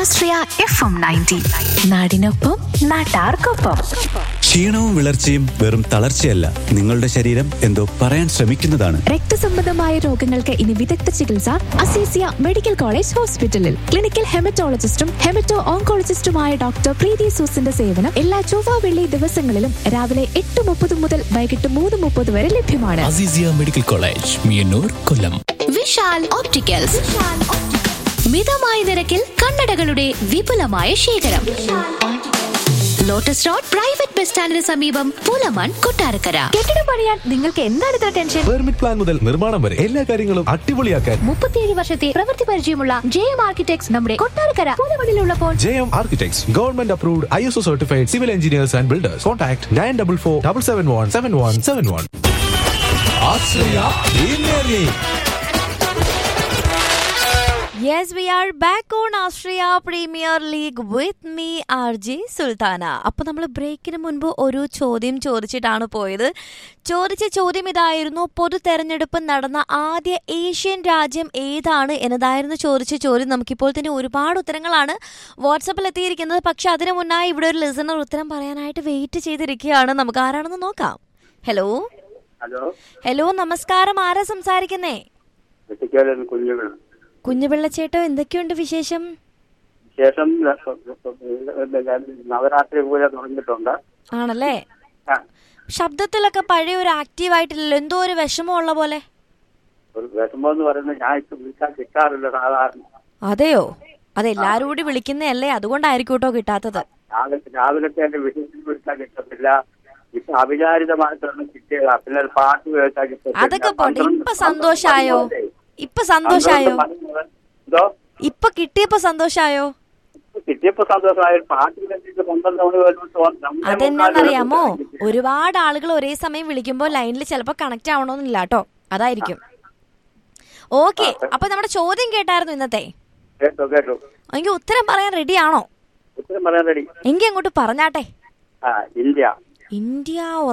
ആശ്രയ F M ninety നാടിനൊപ്പം നാട്ടാർക്കൊപ്പം ക്ഷീണവും വിളർച്ചയും വെറും തളർച്ചയല്ല നിങ്ങളുടെ ശരീരം എന്തോ പറയാൻ ശ്രമിക്കുന്നതാണ് രക്തസംബന്ധമായ രോഗങ്ങൾക്ക് ഇനി വിദഗ്ധ ചികിത്സ അസീസിയ മെഡിക്കൽ കോളേജ് ഹോസ്പിറ്റലിൽ ക്ലിനിക്കൽ ഹെമറ്റോളജിസ്റ്റും ഹെമറ്റോ ഓങ്കോളജിസ്റ്റുമായ ഡോക്ടർ പ്രീതി സൂസിന്റെ സേവനം എല്ലാ ചൊവ്വ വെള്ളി ദിവസങ്ങളിലും രാവിലെ എട്ട് മുപ്പത് മുതൽ വൈകിട്ട് മൂന്ന് മുപ്പത് വരെ ലഭ്യമാണ് Azeezia medical college Meeyannoor Kollam Vishal opticals മിതമായ നിരക്കിൽ കണ്ണടകളുടെ വിപുലമായ ശേഖരം ലോട്ടസ് റോഡ് പ്രൈവറ്റ് ബസ് സ്റ്റാൻഡിന് സമീപം പൂലമൺ കൊട്ടാരക്കര കെട്ടിടം പണിയാൻ നിങ്ങൾക്ക് എന്താണ് ഇത്ര ടെൻഷൻ പെർമിറ്റ് പ്ലാൻ മുതൽ നിർമ്മാണം വരെ എല്ലാ കാര്യങ്ങളും അടിപൊളിയാക്കാൻ മുപ്പത്തിയേഴ് വർഷത്തെ പ്രവൃത്തി പരിചയമുള്ള ജെ എം ആർക്കിടെക്ട്സ് നമ്മുടെ കൊട്ടാരക്കര പൂലമണിലുള്ളപ്പോൾ J M architects government approved I S O certified civil engineers and builders contact nine double four double seven one seven one seven one yes we are back on Astria premier league with me R J Sultana അപ്പോൾ നമ്മൾ ബ്രേക്കിന് മുൻപ് ഒരു ചോദ്യം ചോദിച്ചിട്ടാണ് പോയത് ചോദിച്ച ചോദ്യം ഇതായിരുന്നു പൊതു തെരഞ്ഞെടുപ്പ് നടന്ന ആദ്യ ഏഷ്യൻ രാജ്യം ഏതാണ് എന്നതായിരുന്നു ചോദിച്ച ചോദ്യം നമുക്കിപ്പോൾ തന്നെ ഒരുപാട് ഉത്തരങ്ങളാണ് വാട്സപ്പിൽ എത്തിയിരിക്കുന്നത് പക്ഷെ അതിനു മുന്നായി ഇവിടെ ഒരു ലിസണർ ഉത്തരം പറയാനായിട്ട് വെയിറ്റ് ചെയ്തിരിക്കുകയാണ് നമുക്ക് ആരാണെന്ന് നോക്കാം ഹലോ ഹലോ ഹലോ നമസ്കാരം ആരാ സംസാരിക്കുന്നേ വെട്ടിക്കാലൻ കുഞ്ഞുങ്ങൾ കുഞ്ഞുപിള്ളച്ചേട്ടോ എന്തൊക്കെയുണ്ട് വിശേഷം ശേഷം നവരാത്രി പൂജ തുടങ്ങിയിട്ടുണ്ട് ആണല്ലേ ആ, ശബ്ദത്തിലൊക്കെ പഴയ ഒരു ആക്റ്റീവ് ആയിട്ടില്ലല്ലോ എന്തോ ഒരു വിഷമമുള്ള പോലെ ഒരു വിഷമം എന്ന് പറയുന്നത് ഞാൻ ഇപ്പൊ വിളിക്കാൻ കിട്ടാറില്ല സാധാരണ അതെയോ അത് എല്ലാരും കൂടി വിളിക്കുന്നതല്ലേ അതുകൊണ്ടായിരിക്കും കേട്ടോ കിട്ടാത്തത് രാവിലെ രാവിലത്തെ എന്റെ വീട്ടിൽ വിളിക്കാൻ കിട്ടത്തില്ല ഇപ്പൊ അവിചാരിതമായിട്ടാണ് കിട്ടിയത് പിന്നെ ഒരു പാട്ട് കേൾക്കാൻ കിട്ടത്തില്ല അതൊക്കെ പോട്ടെ പന്ത്രണ്ട് ഇപ്പൊ സന്തോഷായോ പന്ത്രണ്ട് ഇപ്പൊ സന്തോഷായോ പന്ത്രണ്ട് മണി എന്തോ ഇപ്പൊ കിട്ടിയപ്പോ സന്തോഷായോ ഇപ്പൊ കിട്ടിയപ്പോ സന്തോഷമായ ഒരു പാട്ട് കേട്ടിട്ട് പന്ത്രണ്ട് മണി വരുമ്പോൾ അതെന്നാന്നറിയാമോ ഒരുപാട് ആളുകൾ ഒരേ സമയം വിളിക്കുമ്പോൾ ലൈനിൽ ചിലപ്പോ കണക്ട് ആവണമെന്നില്ല കേട്ടോ അതായിരിക്കും ഓക്കെ അപ്പൊ നമ്മുടെ ചോദ്യം കേട്ടായിരുന്നു ഇന്നത്തെ കേട്ടോ കേട്ടോ എങ്കിൽ ഉത്തരം പറയാൻ റെഡിയാണോ ഉത്തരം പറയാൻ റെഡി എങ്കിൽ അങ്ങോട്ട് പറഞ്ഞാട്ടെ ആ ഇന്ത്യ ഇന്ത്യ